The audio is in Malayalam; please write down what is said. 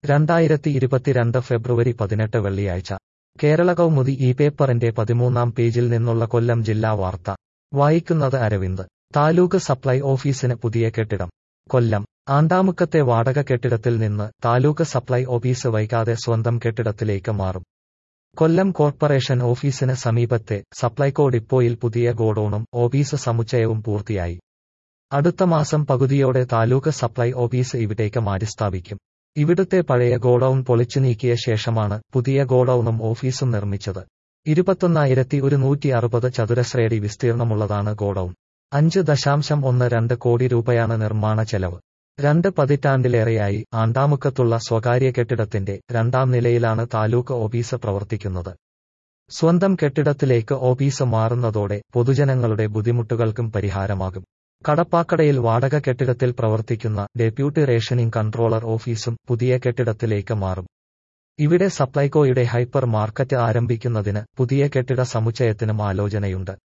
രണ്ടായിരത്തി ഇരുപത്തിരണ്ട് ഫെബ്രുവരി പതിനെട്ട് വെള്ളിയാഴ്ച കേരള കൗമുദി ഈ പേപ്പറിന്റെ പതിമൂന്നാം പേജിൽ നിന്നുള്ള കൊല്ലം ജില്ലാ വാർത്ത വായിക്കുന്നത് അരവിന്ദ് താലൂക്ക് സപ്ലൈ ഓഫീസിന് പുതിയ കെട്ടിടം കൊല്ലം ആണ്ടാമുക്കത്തെ വാടക കെട്ടിടത്തിൽ നിന്ന് താലൂക്ക് സപ്ലൈ ഓഫീസ് വൈകാതെ സ്വന്തം കെട്ടിടത്തിലേക്ക് മാറും കൊല്ലം കോർപ്പറേഷൻ ഓഫീസിന് സമീപത്തെ സപ്ലൈകോ ഡിപ്പോയിൽ പുതിയ ഗോഡൌണും ഓഫീസ് സമുച്ചയവും പൂർത്തിയായി അടുത്ത മാസം പകുതിയോടെ താലൂക്ക് സപ്ലൈ ഓഫീസ് ഇവിടേക്ക് മാറ്റിസ്ഥാപിക്കും ഇവിടുത്തെ പഴയ ഗോഡൌൺ പൊളിച്ചു നീക്കിയ ശേഷമാണ് പുതിയ ഗോഡൌണും ഓഫീസും നിർമ്മിച്ചത് ഇരുപത്തൊന്നായിരത്തി ഒരുന്നൂറ്റി അറുപത് ചതുരശ്രയടി വിസ്തീർണമുള്ളതാണ് ഗോഡൌൺ അഞ്ച് ദശാംശം ഒന്ന് രണ്ട് കോടി രൂപയാണ് നിർമ്മാണ ചെലവ് രണ്ട് പതിറ്റാണ്ടിലേറെയായി ആണ്ടാമുക്കത്തുള്ള സ്വകാര്യ കെട്ടിടത്തിന്റെ രണ്ടാം നിലയിലാണ് താലൂക്ക് ഓഫീസ് പ്രവർത്തിക്കുന്നത് സ്വന്തം കെട്ടിടത്തിലേക്ക് ഓഫീസ് മാറുന്നതോടെ പൊതുജനങ്ങളുടെ ബുദ്ധിമുട്ടുകൾക്കും പരിഹാരമാകും കടപ്പാക്കടയിൽ വാടക കെട്ടിടത്തിൽ പ്രവർത്തിക്കുന്ന ഡെപ്യൂട്ടി റേഷനിംഗ് കൺട്രോളർ ഓഫീസും പുതിയ കെട്ടിടത്തിലേക്ക് മാറും ഇവിടെ സപ്ലൈകോയുടെ ഹൈപ്പർ മാർക്കറ്റ് ആരംഭിക്കുന്നതിന് പുതിയ കെട്ടിട സമുച്ചയത്തിനും ആലോചനയുണ്ട്